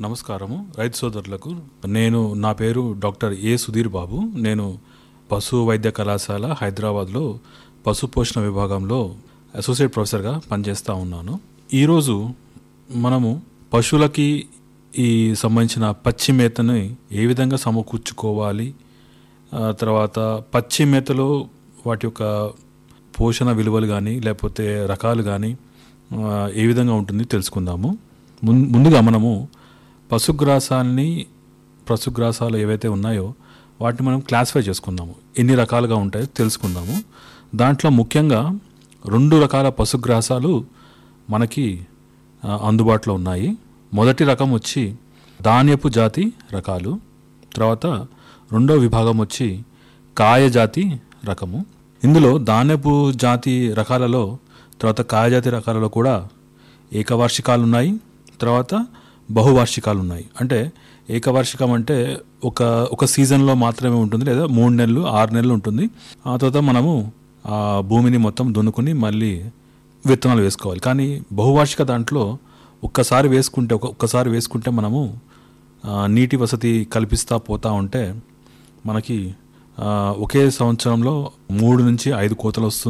నమస్కారము రైతు సోదరులకు నేను నా పేరు డాక్టర్ ఏ సుధీర్ బాబు నేను పశు వైద్య కళాశాల హైదరాబాద్లో పశు పోషణ విభాగంలో అసోసియేట్ ప్రొఫెసర్గా పనిచేస్తూ ఉన్నాను ఈరోజు మనము పశువులకి ఈ సంబంధించిన పచ్చి మేతని ఏ విధంగా సమకూర్చుకోవాలి ఆ తర్వాత పచ్చి మేతలో వాటి యొక్క పోషణ విలువలు కానీ లేకపోతే రకాలు కానీ ఆ, ఏ విధంగా ఉంటుంది తెలుసుకుందాము ముం- ముందుగా మనము పశుగ్రాసాన్ని పశుగ్రాసాలు ఏవైతే ఉన్నాయో వాటిని మనం క్లాసిఫై చేసుకుందాము ఎన్ని రకాలుగా ఉంటాయో తెలుసుకుందాము దాంట్లో ముఖ్యంగా రెండు రకాల పశుగ్రాసాలు మనకి ఆ, అందుబాటులో ఉన్నాయి మొదటి రకం వచ్చి ధాన్యపు జాతి రకాలు తర్వాత రెండో విభాగం వచ్చి కాయ జాతి రకము ఇందులో ధాన్యపు జాతి రకాలలో తర్వాత కాయజాతి రకాలలో కూడా ఏకవార్షికాలు ఉన్నాయి తర్వాత బహువార్షికాలు ఉన్నాయి అంటే ఏకవార్షికం అంటే ఒక ఒక సీజన్లో మాత్రమే ఉంటుంది లేదా మూడు నెలలు ఆరు నెలలు ఉంటుంది ఆ తర్వాత మనము ఆ భూమిని మొత్తం దున్నుకుని మళ్ళీ విత్తనాలు వేసుకోవాలి కానీ బహువార్షిక దాంట్లో ఒక్కసారి వేసుకుంటే ఒక ఒక్కసారి వేసుకుంటే మనము ఆ, నీటి వసతి కల్పిస్తూ పోతా ఉంటే మనకి ఆ, ఒకే సంవత్సరంలో మూడు నుంచి ఐదు కోతలు వస్తుంది